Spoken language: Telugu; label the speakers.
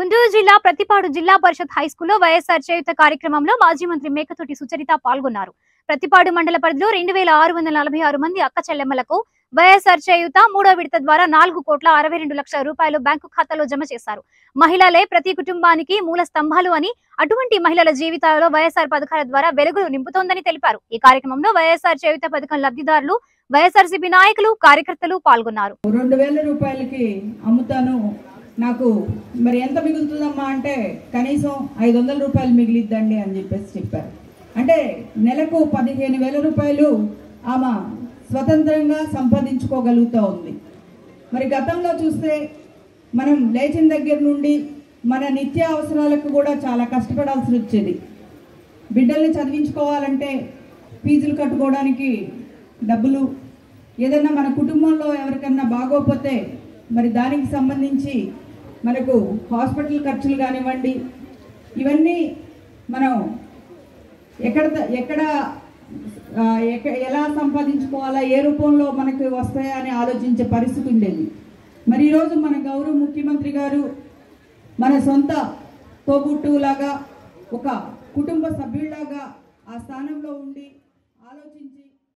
Speaker 1: గుంటూరు జిల్లా ప్రతిపాడు జిల్లా పరిషత్ హై స్కూల్లో వైఎస్ఆర్ చేయుత కార్యక్రమంలో మాజీ మంత్రి మేకతోటి సుచరిత పాల్గొన్నారు ప్రతిపాడు మండల పరిధిలో రెండు వేల ఆరు వందల నలభై ఆరు మంది అక్క చెల్లెమ్మలకు వైఎస్ఆర్ చేయుత మూడో విడత ద్వారా నాలుగు కోట్ల అరవై రెండు లక్షల రూపాయలు బ్యాంకు ఖాతాలో జమ చేశారు మహిళలే ప్రతి కుటుంబానికి మూల స్తంభాలు అని అటువంటి మహిళల జీవితాలలో వైఎస్ఆర్ పథకాల ద్వారా వెలుగులు నింపుతోందని తెలిపారు ఈ కార్యక్రమంలో వైఎస్ఆర్ చేయుత పథకం లబ్ధిదారులు వైఎస్ఆర్సీపీ నాయకులు కార్యకర్తలు పాల్గొన్నారు
Speaker 2: రెండు వేల రూపాయలకి అమ్ముతాను నాకు మరి ఎంత మిగులుతుందమ్మా అంటే కనీసం ఐదు వందల రూపాయలు మిగిలిద్దండి అని చెప్పేసి చెప్పారు అంటే నెలకు పదిహేను వేల రూపాయలు ఆమె స్వతంత్రంగా సంపాదించుకోగలుగుతూ ఉంది మరి గతంలో చూస్తే మనం లేచిన దగ్గర నుండి మన నిత్య అవసరాలకు కూడా చాలా కష్టపడాల్సి వచ్చేది బిడ్డల్ని చదివించుకోవాలంటే ఫీజులు కట్టుకోవడానికి డబ్బులు ఏదైనా మన కుటుంబంలో ఎవరికన్నా బాగోకపోతే మరి దానికి సంబంధించి మనకు హాస్పిటల్ ఖర్చులు కానివ్వండి ఇవన్నీ మనం ఎక్కడ ఎక్కడ ఆ, ఎక్క ఎలా సంపాదించుకోవాలా ఏ రూపంలో మనకు వస్తాయా అని ఆలోచించే పరిస్థితి ఉండేది మరి ఈరోజు మన గౌరవ ముఖ్యమంత్రి గారు మన సొంత తోబుట్టులాగా ఒక కుటుంబ సభ్యుల్లాగా ఆ స్థానంలో ఉండి ఆలోచించి